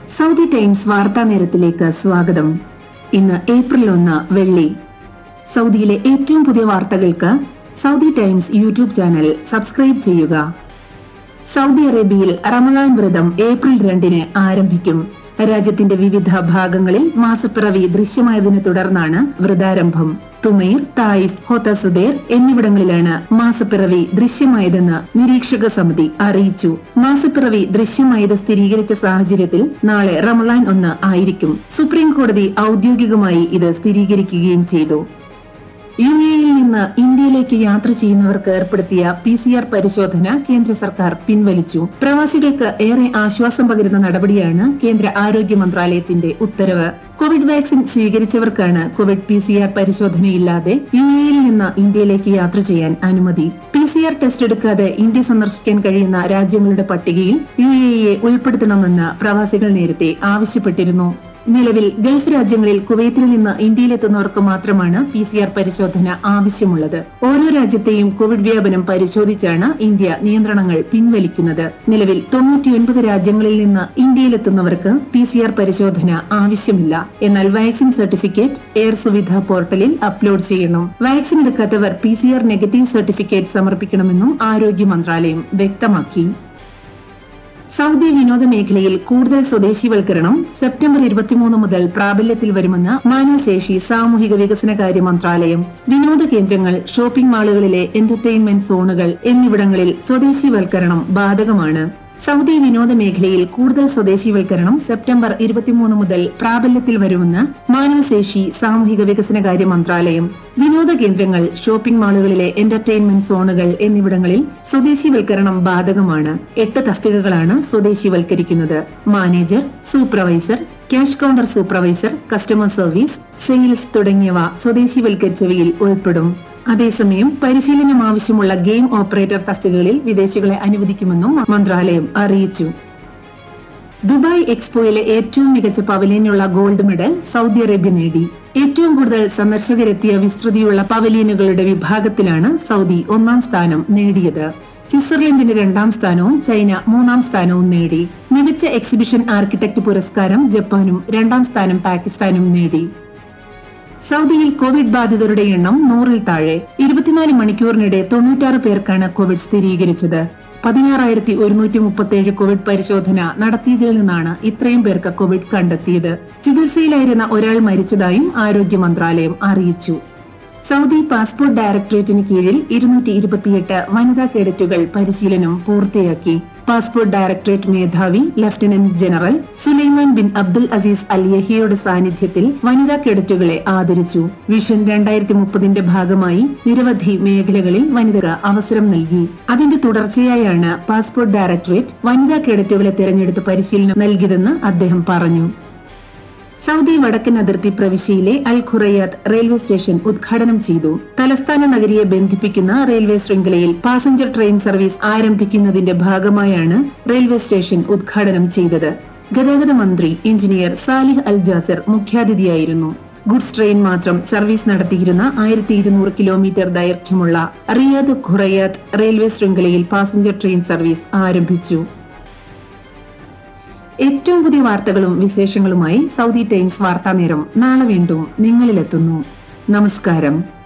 Saudi times വാർത്താ നേരത്തിലേക്ക് സ്വാഗതം ഇന്ന് ഏപ്രിൽ ഒന്ന് വെള്ളി സൗദിയിലെ ഏറ്റവും പുതിയ വാർത്തകൾക്ക് Saudi Times YouTube channel subscribe ചെയ്യുക സൗദി അറേബ്യയിൽ റമദാൻ വ്രതം ഏപ്രിൽ രണ്ടിന് ആരംഭിക്കും രാജ്യത്തിന്റെ വിവിധ ഭാഗങ്ങളിൽ മാസപ്പിറവി ദൃശ്യമായതിനെ തുടർന്നാണ് വ്രതാരംഭം തുമൈർ തായിഫ് ഹോത്തസുദേർ എന്നിവിടങ്ങളിലാണ് മാസപ്പിറവി ദൃശ്യമായതെന്ന് നിരീക്ഷക സമിതി അറിയിച്ചു മാസപ്പിറവി ദൃശ്യമായത് സ്ഥിരീകരിച്ച സാഹചര്യത്തിൽ നാളെ റമദാൻ ഒന്ന് ആയിരിക്കും സുപ്രീം കോടതി ഔദ്യോഗികമായി ഇത് സ്ഥിരീകരിക്കുകയും ചെയ്തു യു എയിൽ നിന്ന് ഇന്ത്യയിലേക്ക് യാത്ര ചെയ്യുന്നവർക്ക് ഏർപ്പെടുത്തിയ പി സി ആർ പരിശോധന കേന്ദ്ര സർക്കാർ പിൻവലിച്ചു പ്രവാസികൾക്ക് ഏറെ ആശ്വാസം പകരുന്ന നടപടിയാണ് കേന്ദ്ര ആരോഗ്യ മന്ത്രാലയത്തിന്റെ ഉത്തരവ് കോവിഡ് വാക്സിൻ സ്വീകരിച്ചവർക്കാണ് കോവിഡ് പി സി ആർ പരിശോധനയില്ലാതെ യു എയിൽ നിന്ന് ഇന്ത്യയിലേക്ക് യാത്ര ചെയ്യാൻ അനുമതി പി സി ആർ ടെസ്റ്റ് എടുക്കാതെ ഇന്ത്യ സന്ദർശിക്കാൻ കഴിയുന്ന രാജ്യങ്ങളുടെ പട്ടികയിൽ യു എ ഇയെ ഉൾപ്പെടുത്തണമെന്ന് പ്രവാസികൾ നേരത്തെ ആവശ്യപ്പെട്ടിരുന്നു നിലവിൽ ഗൾഫ് രാജ്യങ്ങളിൽ കുവൈത്തിൽ നിന്ന് ഇന്ത്യയിലെത്തുന്നവർക്ക് മാത്രമാണ് പി സി ആർ പരിശോധന ആവശ്യമുള്ളത് ഓരോ രാജ്യത്തെയും കോവിഡ് വ്യാപനം പരിശോധിച്ചാണ് ഇന്ത്യ നിയന്ത്രണങ്ങൾ പിൻവലിക്കുന്നത് നിലവിൽ തൊണ്ണൂറ്റിയൊൻപത് രാജ്യങ്ങളിൽ നിന്ന് ഇന്ത്യയിലെത്തുന്നവർക്ക് പി സി ആർ പരിശോധന ആവശ്യമില്ല എന്നാൽ വാക്സിൻ സർട്ടിഫിക്കറ്റ് എയർ സുവിധ പോർട്ടലിൽ അപ്ലോഡ് ചെയ്യണം വാക്സിൻ എടുക്കാത്തവർ P C R negative certificate സമർപ്പിക്കണമെന്നും ആരോഗ്യ മന്ത്രാലയം വ്യക്തമാക്കി സൗദി വിനോദ മേഖലയിൽ കൂടുതൽ സ്വദേശിവൽക്കരണം സെപ്റ്റംബർ ഇരുപത്തിമൂന്ന് മുതൽ പ്രാബല്യത്തിൽ വരുമെന്ന് മാനവശേഷി സാമൂഹിക വികസനകാര്യ മന്ത്രാലയം വിനോദ കേന്ദ്രങ്ങൾ ഷോപ്പിംഗ് മാളുകളിലെ എന്റർടൈൻമെന്റ് സോണുകൾ എന്നിവിടങ്ങളിൽ സ്വദേശിവൽക്കരണം ബാധകമാണ് സൗദി വിനോദ മേഖലയിൽ കൂടുതൽ സ്വദേശിവൽക്കരണം സെപ്റ്റംബർ ഇരുപത്തിമൂന്ന് മുതൽ പ്രാബല്യത്തിൽ വരുമെന്ന് മാനവശേഷി സാമൂഹിക വികസനകാര്യ മന്ത്രാലയം വിനോദ കേന്ദ്രങ്ങൾ ഷോപ്പിംഗ് മാളുകളിലെ എന്റർടൈൻമെന്റ് സോണുകൾ എന്നിവിടങ്ങളിൽ സ്വദേശിവൽക്കരണം ബാധകമാണ് എട്ട് തസ്തികകളാണ് സ്വദേശിവൽക്കരിക്കുന്നത് manager supervisor cash counter supervisor customer service sales തുടങ്ങിയവ സ്വദേശിവൽക്കരിച്ചവയിൽ ഉൾപ്പെടും അതേസമയം പരിശീലനം ആവശ്യമുള്ള ഗെയിം ഓപ്പറേറ്റർ തസ്തികകളിൽ വിദേശികളെ അനുവദിക്കുമെന്നും മന്ത്രാലയം അറിയിച്ചു ദുബായ് എക്സ്പോയിലെ ഏറ്റവും മികച്ച പവലിയനുള്ള ഗോൾഡ് മെഡൽ സൗദി അറേബ്യ നേടി ഏറ്റവും കൂടുതൽ സന്ദർശകരെത്തിയ വിസ്തൃതിയുള്ള പവലിയനുകളുടെ വിഭാഗത്തിലാണ് സൗദി ഒന്നാം സ്ഥാനം നേടിയത് സ്വിറ്റ്സർലൻഡിന് രണ്ടാം സ്ഥാനവും ചൈന മൂന്നാം സ്ഥാനവും നേടി മികച്ച എക്സിബിഷൻ ആർക്കിടെക്ട് പുരസ്കാരം ജപ്പാനും രണ്ടാം സ്ഥാനം പാകിസ്ഥാനും നേടി സൗദിയിൽ കോവിഡ് ബാധിതരുടെ എണ്ണം നൂറിൽ താഴെ ഇരുപത്തിനാല് മണിക്കൂറിനിടെ തൊണ്ണൂറ്റാറ് പേർക്കാണ് കോവിഡ് സ്ഥിരീകരിച്ചത് പതിനാറായിരത്തി ഒരുന്നൂറ്റി മുപ്പത്തിയേഴ് കോവിഡ് പരിശോധന നടത്തിയതിൽ നിന്നാണ് ഇത്രയും പേർക്ക് കോവിഡ് കണ്ടെത്തിയത് ചികിത്സയിലായിരുന്ന ഒരാൾ മരിച്ചതായും ആരോഗ്യ മന്ത്രാലയം അറിയിച്ചു സൗദി പാസ്പോർട്ട് ഡയറക്ടറേറ്റിന് കീഴിൽ ഇരുന്നൂറ്റി ഇരുപത്തിയെട്ട് വനിതാ കേഡറ്റുകൾ പരിശീലനം പൂർത്തിയാക്കി പാസ്പോർട്ട് ഡയറക്ടറേറ്റ് മേധാവി lieutenant general Sulaiman bin Abdul Aziz Al യഹിയുടെ സാന്നിധ്യത്തിൽ വനിതാ കേഡറ്റുകളെ ആദരിച്ചു വിഷൻ രണ്ടായിരത്തി മുപ്പതിന്റെ ഭാഗമായി നിരവധി മേഖലകളിൽ വനിതക അവസരം നൽകി അതിന്റെ തുടർച്ചയായാണ് പാസ്പോർട്ട് ഡയറക്ടറേറ്റ് വനിതാ കേഡറ്റുകളെ തെരഞ്ഞെടുത്ത് പരിശീലനം നൽകിയതെന്ന് അദ്ദേഹം പറഞ്ഞു സൗദി വടക്കൻ അതിർത്തി പ്രവിശ്യയിലെ അൽ ഖുറയാത്ത് റെയിൽവേ സ്റ്റേഷൻ ഉദ്ഘാടനം ചെയ്തു തലസ്ഥാന നഗരിയെ ബന്ധിപ്പിക്കുന്ന റെയിൽവേ ശൃംഖലയിൽ പാസഞ്ചർ ട്രെയിൻ സർവീസ് ആരംഭിക്കുന്നതിന്റെ ഭാഗമായാണ് റെയിൽവേ സ്റ്റേഷൻ ഉദ്ഘാടനം ചെയ്തത് ഗതാഗത മന്ത്രി എഞ്ചിനീയർ സാലിഹ് അൽ ജാസർ മുഖ്യാതിഥിയായിരുന്നു ഗുഡ്സ് ട്രെയിൻ മാത്രം സർവീസ് നടത്തിയിരുന്ന ആയിരത്തി ഇരുന്നൂറ് കിലോമീറ്റർ ദൈർഘ്യമുള്ള റിയാദ് ഖുറയാത്ത് റെയിൽവേ ശൃംഖലയിൽ പാസഞ്ചർ ട്രെയിൻ സർവീസ് ആരംഭിച്ചു ഏറ്റവും പുതിയ വാർത്തകളും വിശേഷങ്ങളുമായി സൗദി ടൈംസ് വാർത്താ നേരം നാളെ വീണ്ടും നിങ്ങളിലെത്തുന്നു നമസ്കാരം